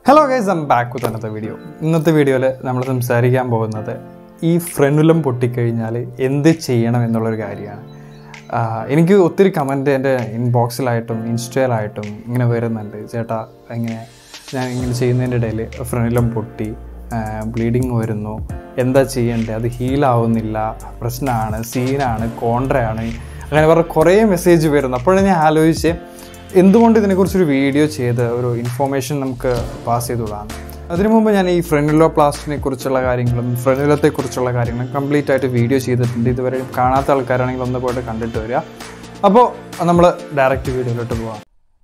hello guys I'm back with അനത്തെ video ഇന്നത്തെ വീഡിയോയിൽ നമ്മൾ സംസാരിക്കാൻ പോകുന്നത് ഈ ഫ്രണ്ടുലം പൊട്ടിക്കഴിഞ്ഞാൽ എന്ത് ചെയ്യണം എന്നുള്ളൊരു കാര്യമാണ് ആഹ് എനിക്ക് ഒത്തിരി കമൻറ്റ് എൻ്റെ ഇൻബോക്സിലായിട്ടും ഇൻസ്റ്റയിലായിട്ടും ഇങ്ങനെ വരുന്നുണ്ട് ചേട്ടാ ഇങ്ങനെ ഞാൻ ഇങ്ങനെ ചെയ്യുന്നതിൻ്റെ ഇടയിൽ ഫ്രണ്ടിലം പൊട്ടി ബ്ലീഡിങ് വരുന്നു എന്താ ചെയ്യണ്ടേ അത് ഹീലാവുന്നില്ല പ്രശ്നമാണ് സീനാണ് കോൺട്രയാണ് അങ്ങനെ പറഞ്ഞ കുറേ മെസ്സേജ് വരുന്നു അപ്പോഴാണ് ഞാൻ ആലോചിച്ച് എന്തുകൊണ്ട് ഇതിനെക്കുറിച്ചൊരു വീഡിയോ ചെയ്ത് ഒരു ഇൻഫോർമേഷൻ നമുക്ക് പാസ് ചെയ്തുകൂടാണ് അതിനു മുമ്പ് ഞാൻ ഈ ഫ്രണ്ടിലോ പ്ലാസ്റ്റിനെ കുറിച്ചുള്ള കാര്യങ്ങളും ഫ്രണ്ടിലത്തെ കുറിച്ചുള്ള കാര്യങ്ങളും കംപ്ലീറ്റ് ആയിട്ട് വീഡിയോ ചെയ്തിട്ടുണ്ട് ഇതുവരെ കാണാത്ത ആൾക്കാരാണെങ്കിൽ ഒന്ന് പോയിട്ട് കണ്ടിട്ട് വരിക അപ്പോൾ നമ്മൾ ഡയറക്റ്റ് വീഡിയോയിലോട്ട് പോവാം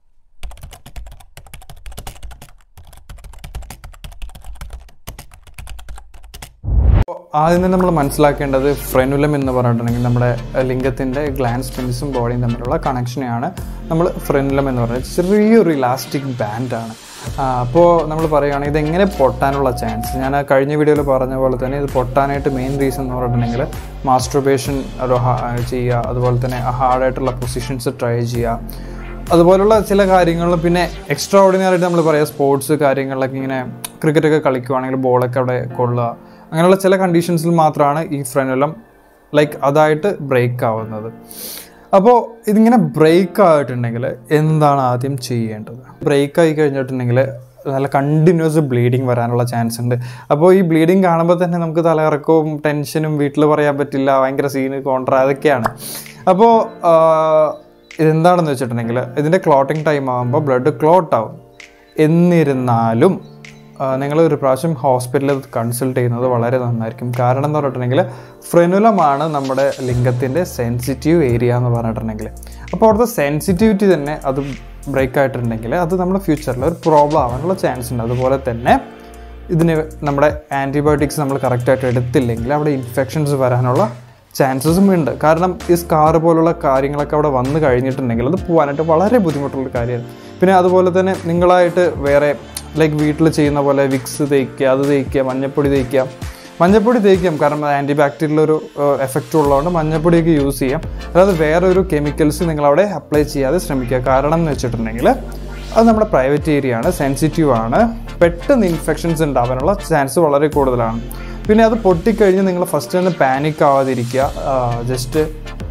അപ്പോൾ ആദ്യം തന്നെ നമ്മൾ മനസ്സിലാക്കേണ്ടത് ഫ്രെനുലം എന്ന് പറഞ്ഞിട്ടുണ്ടെങ്കിൽ നമ്മുടെ ലിംഗത്തിൻ്റെ ഗ്ലാൻസ് പിൻസും ബോഡിയും തമ്മിലുള്ള കണക്ഷനെയാണ് നമ്മൾ ഫ്രെനുലം എന്ന് പറയുന്നത് ചെറിയൊരു ഇലാസ്റ്റിക് ബാൻഡാണ് അപ്പോൾ നമ്മൾ പറയുകയാണെങ്കിൽ ഇതെങ്ങനെ പൊട്ടാനുള്ള ചാൻസ് ഞാൻ ആ കഴിഞ്ഞ വീഡിയോയിൽ പറഞ്ഞ പോലെ തന്നെ ഇത് പൊട്ടാനായിട്ട് മെയിൻ റീസൺ എന്ന് പറഞ്ഞിട്ടുണ്ടെങ്കിൽ മാസ്റ്റർബേഷൻ ഒരു ഹ- ചെയ്യുക അതുപോലെ തന്നെ ഹാർഡായിട്ടുള്ള പൊസിഷൻസ് ട്രൈ ചെയ്യുക അതുപോലുള്ള ചില കാര്യങ്ങളും പിന്നെ എക്സ്ട്രാ ഓർഡിനറി ആയിട്ട് നമ്മൾ പറയാം സ്പോർട്സ് കാര്യങ്ങളിലൊക്കെ ഇങ്ങനെ ക്രിക്കറ്റൊക്കെ കളിക്കുവാണെങ്കിൽ ബോളൊക്കെ അവിടെ കൊള്ളുക അങ്ങനെയുള്ള ചില കണ്ടീഷൻസിൽ മാത്രമാണ് ഈ ഫ്രെനുലം ലൈക്ക് അതായിട്ട് ബ്രേക്ക് ആവുന്നത് അപ്പോൾ ഇതിങ്ങനെ ബ്രേക്ക് ആയിട്ടുണ്ടെങ്കിൽ എന്താണ് ആദ്യം ചെയ്യേണ്ടത് ബ്രേക്ക് ആയി കഴിഞ്ഞിട്ടുണ്ടെങ്കിൽ നല്ല കണ്ടിന്യൂസ് ബ്ലീഡിങ് വരാനുള്ള ചാൻസ് ഉണ്ട് അപ്പോൾ ഈ ബ്ലീഡിങ് കാണുമ്പോൾ തന്നെ നമുക്ക് തലകറക്കവും ടെൻഷനും വീട്ടിൽ പറയാൻ പറ്റില്ല ഭയങ്കര സീന് കോൺട്ര അതൊക്കെയാണ് അപ്പോൾ ഇതെന്താണെന്ന് വെച്ചിട്ടുണ്ടെങ്കിൽ ഇതിൻ്റെ ക്ലോട്ടിങ് ടൈം ആകുമ്പോൾ ബ്ലഡ് ക്ലോട്ട് ആവും എന്നിരുന്നാലും നിങ്ങൾ ഒരു പ്രാവശ്യം ഹോസ്പിറ്റലിൽ കൺസൾട്ട് ചെയ്യുന്നത് വളരെ നന്നായിരിക്കും കാരണം എന്ന് പറഞ്ഞിട്ടുണ്ടെങ്കിൽ ഫ്രെനുലമാണ് നമ്മുടെ ലിംഗത്തിൻ്റെ സെൻസിറ്റീവ് ഏരിയ എന്ന് പറഞ്ഞിട്ടുണ്ടെങ്കിൽ അപ്പോൾ അവിടുത്തെ സെൻസിറ്റിവിറ്റി തന്നെ അത് ബ്രേക്ക് ആയിട്ടുണ്ടെങ്കിൽ അത് നമ്മുടെ ഫ്യൂച്ചറിൽ ഒരു പ്രോബ്ലം ആവാനുള്ള ചാൻസ് ഉണ്ട് അതുപോലെ തന്നെ ഇതിന് നമ്മുടെ ആൻറ്റിബയോട്ടിക്സ് നമ്മൾ കറക്റ്റായിട്ട് എടുത്തില്ലെങ്കിൽ അവിടെ ഇൻഫെക്ഷൻസ് വരാനുള്ള ചാൻസസും ഉണ്ട് കാരണം ഈ സ്കാർ പോലുള്ള കാര്യങ്ങളൊക്കെ അവിടെ വന്നു കഴിഞ്ഞിട്ടുണ്ടെങ്കിൽ അത് പോകാനായിട്ട് വളരെ ബുദ്ധിമുട്ടുള്ളൊരു കാര്യമാണ് പിന്നെ അതുപോലെ തന്നെ നിങ്ങളായിട്ട് വേറെ ലൈക്ക് വീട്ടിൽ ചെയ്യുന്ന പോലെ വിക്സ് തേക്കുക അത് തേക്കുക മഞ്ഞപ്പൊടി തേക്കുക മഞ്ഞപ്പൊടി തേക്കാം കാരണം ആൻറ്റി ബാക്ടീരിയൽ ഒരു എഫക്റ്റ് ഉള്ളതുകൊണ്ട് മഞ്ഞപ്പൊടിയൊക്കെ യൂസ് ചെയ്യാം അതായത് വേറെ ഒരു കെമിക്കൽസ് നിങ്ങളവിടെ അപ്ലൈ ചെയ്യാതെ ശ്രമിക്കുക കാരണം എന്ന് വെച്ചിട്ടുണ്ടെങ്കിൽ അത് നമ്മുടെ പ്രൈവറ്റ് ഏരിയ ആണ് സെൻസിറ്റീവ് ആണ് പെട്ടെന്ന് ഇൻഫെക്ഷൻസ് ഉണ്ടാവാനുള്ള ചാൻസ് വളരെ കൂടുതലാണ് പിന്നെ അത് പൊട്ടിക്കഴിഞ്ഞ് നിങ്ങൾ ഫസ്റ്റ് ഒന്ന് പാനിക് ആവാതിരിക്കുക ജസ്റ്റ്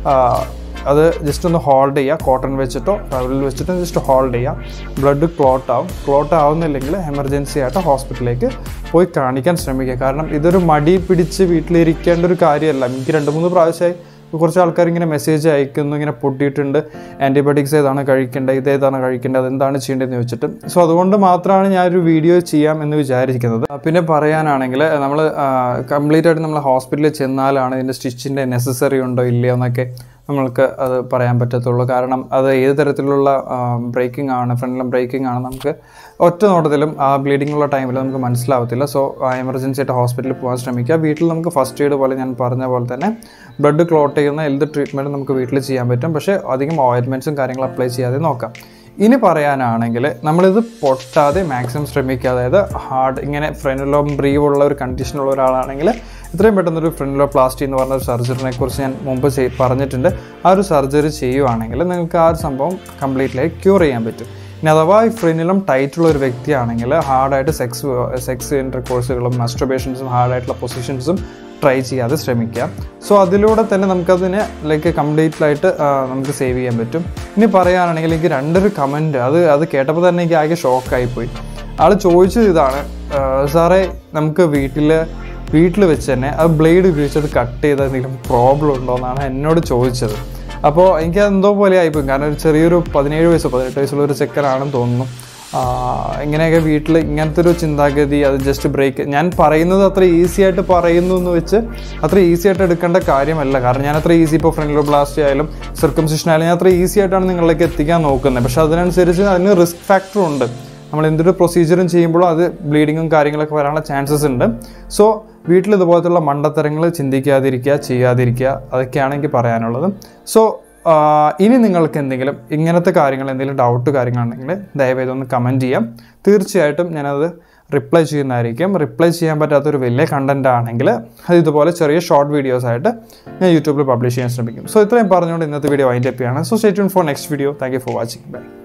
അത് ജസ്റ്റ് ഒന്ന് ഹോൾഡ് ചെയ്യുക കോട്ടൺ വെച്ചിട്ടോ ടവലിൽ വെച്ചിട്ടോ ജസ്റ്റ് ഹോൾഡ് ചെയ്യുക ബ്ലഡ് ക്ലോട്ട് ആവും ക്ലോട്ട് ആവുന്നില്ലെങ്കിൽ എമർജൻസി ആയിട്ട് ഹോസ്പിറ്റലിലേക്ക് പോയി കാണിക്കാൻ ശ്രമിക്കുക കാരണം ഇതൊരു മടി പിടിച്ച് വീട്ടിലിരിക്കേണ്ട ഒരു കാര്യമല്ല എനിക്ക് രണ്ട് മൂന്ന് പ്രാവശ്യമായി കുറച്ച് ആൾക്കാർ ഇങ്ങനെ മെസ്സേജ് അയക്കുന്നു ഇങ്ങനെ പൊട്ടിയിട്ടുണ്ട് ആൻറ്റിബയോട്ടിക്സ് ഏതാണ് കഴിക്കേണ്ടത് ഇതേതാണ് കഴിക്കേണ്ടത് അതെന്താണ് ചെയ്യേണ്ടതെന്ന് ചോദിച്ചിട്ട് സോ അതുകൊണ്ട് മാത്രമാണ് ഞാനൊരു വീഡിയോ ചെയ്യാം എന്ന് വിചാരിക്കുന്നത് ആ, പിന്നെ പറയാനാണെങ്കിൽ നമ്മൾ കംപ്ലീറ്റ് ആയിട്ട് നമ്മൾ ഹോസ്പിറ്റലിൽ ചെന്നാലാണ് ഇതിൻ്റെ സ്റ്റിച്ചിൻ്റെ നെസസറി ഉണ്ടോ ഇല്ലയോ എന്നൊക്കെ നമ്മൾക്ക് അത് പറയാൻ പറ്റത്തുള്ളൂ കാരണം അത് ഏത് തരത്തിലുള്ള ബ്രേക്കിംഗ് ആണ് ഫ്രണ്ടിലും ബ്രേക്കിംഗ് ആണ് നമുക്ക് ഒറ്റ നോട്ടത്തിലും ആ ബ്ലീഡിംഗ് ഉള്ള ടൈമിൽ നമുക്ക് മനസ്സിലാവത്തില്ല സോ എമർജൻസി ആയിട്ട് ഹോസ്പിറ്റലിൽ പോകാൻ ശ്രമിക്കുക വീട്ടിൽ നമുക്ക് ഫസ്റ്റ് എയ്ഡ് പോലെ ഞാൻ പറഞ്ഞ പോലെ തന്നെ ബ്ലഡ് ക്ലോട്ട് ചെയ്യുന്ന എന്ത് ട്രീറ്റ്മെൻറ്റും നമുക്ക് വീട്ടിൽ ചെയ്യാൻ പറ്റും പക്ഷേ അധികം ഓയിൽമെൻറ്റ്സും കാര്യങ്ങളും അപ്ലൈ ചെയ്യാതെ നോക്കാം ഇനി പറയാനാണെങ്കിൽ നമ്മളിത് പൊട്ടാതെ മാക്സിമം ശ്രമിക്കുക അതായത് ഹാർഡ് ഇങ്ങനെ ഫ്രണ്ടിലോ ബ്രീവ് ഉള്ള ഒരു കണ്ടീഷനുള്ള ഒരാളാണെങ്കിൽ ഇത്രയും പെട്ടെന്നൊരു ഫ്രണ്ടിലോ പ്ലാസ്റ്റി എന്ന് പറഞ്ഞ ഒരു സർജറിനെ കുറിച്ച് ഞാൻ മുമ്പ് ചെയ്- പറഞ്ഞിട്ടുണ്ട് ആ ഒരു സർജറി ചെയ്യുവാണെങ്കിൽ നിങ്ങൾക്ക് ആ ഒരു സംഭവം കംപ്ലീറ്റ്ലി ക്യൂർ ചെയ്യാൻ പറ്റും ഇനി അഥവാ ഈ ഫ്രണ്ടിലും ടൈറ്റുള്ള ഒരു വ്യക്തിയാണെങ്കിൽ ഹാർഡായിട്ട് സെക്സ് സെക്സ് ഇൻ്റർകോഴ്സുകളും മസ്റ്റർബേഷൻസും ഹാർഡായിട്ടുള്ള പൊസിഷൻസും ട്രൈ ചെയ്യാതെ ശ്രമിക്കുക സോ അതിലൂടെ തന്നെ നമുക്കതിനെ ലൈക്ക് കംപ്ലീറ്റ് ആയിട്ട് ആ, നമുക്ക് സേവ് ചെയ്യാൻ പറ്റും ഇനി പറയുകയാണെങ്കിൽ എനിക്ക് രണ്ടൊരു കമൻറ്റ് അത് അത് കേട്ടപ്പോൾ തന്നെ എനിക്ക് ആകെ ഷോക്കായിപ്പോയി ആൾ ചോദിച്ചത് ഇതാണ് ആ, സാറേ നമുക്ക് വീട്ടിൽ വീട്ടിൽ വെച്ച് തന്നെ അത് ബ്ലേഡ് ഉപയോഗിച്ച് അത് കട്ട് ചെയ്ത എന്തെങ്കിലും പ്രോബ്ലം ഉണ്ടോ എന്നാണ് എന്നോട് ചോദിച്ചത് അപ്പോൾ എനിക്ക് എന്തോ പോലെ ആയിപ്പോയി കാരണം ഒരു ചെറിയൊരു പതിനേഴ് വയസ്സോ പതിനെട്ട് വയസ്സുള്ള ഒരു ചെക്കനാണെന്ന് തോന്നുന്നു ആ, ഇങ്ങനെയൊക്കെ വീട്ടിൽ ഇങ്ങനത്തെ ഒരു ചിന്താഗതി അത് ജസ്റ്റ് ബ്രേക്ക് ഞാൻ പറയുന്നത് അത്ര ഈസി ആയിട്ട് പറയുന്നു എന്ന് വെച്ച് അത്ര ഈസി ആയിട്ട് എടുക്കേണ്ട കാര്യമല്ല കാരണം ഞാൻ അത്ര ഈസി ഇപ്പോൾ ഫ്രണ്ടിലോ ബ്ലാസ്റ്റ് ആയാലും സർക്കംസിഷൻ ആയാലും ഞാൻ അത്ര ഈസി ആയിട്ടാണ് നിങ്ങളിലേക്ക് എത്തിക്കാൻ നോക്കുന്നത് പക്ഷെ അതിനനുസരിച്ച് അതിന് റിസ്ക് ഫാക്ടറും ഉണ്ട് നമ്മൾ എന്തൊരു പ്രൊസീജിയറും ചെയ്യുമ്പോഴും അത് ബ്ലീഡിങ്ങും കാര്യങ്ങളൊക്കെ വരാനുള്ള ചാൻസസ് ഉണ്ട് സോ വീട്ടിൽ ഇതുപോലത്തുള്ള മണ്ടത്തരങ്ങൾ ചിന്തിക്കാതിരിക്കുക ചെയ്യാതിരിക്കുക അതൊക്കെയാണ് എനിക്ക് പറയാനുള്ളത് സോ ഇനി നിങ്ങൾക്ക് എന്തെങ്കിലും ഇങ്ങനത്തെ കാര്യങ്ങൾ എന്തെങ്കിലും ഡൗട്ട് കാര്യങ്ങളുണ്ടെങ്കിൽ ദയവേദം ഒന്ന് കമൻറ്റ് ചെയ്യാം തീർച്ചയായിട്ടും ഞാനത് റിപ്ലൈ ചെയ്യുന്നതായിരിക്കും റിപ്ലൈ ചെയ്യാൻ പറ്റാത്തൊരു വലിയ കണ്ടന്റ് ആണെങ്കിൽ അത് ഇതുപോലെ ചെറിയ ഷോർട്ട് വീഡിയോസ് ആയിട്ട് ഞാൻ യൂട്യൂബിൽ പബ്ലിഷ് ചെയ്യാൻ ശ്രമിക്കും സോ ഇത്രയും പറഞ്ഞുകൊണ്ട് ഇന്നത്തെ വീഡിയോ വൈൻഡ് അപ്പ് ചെയ്യാണ് so stay tune for next video thank you for watching by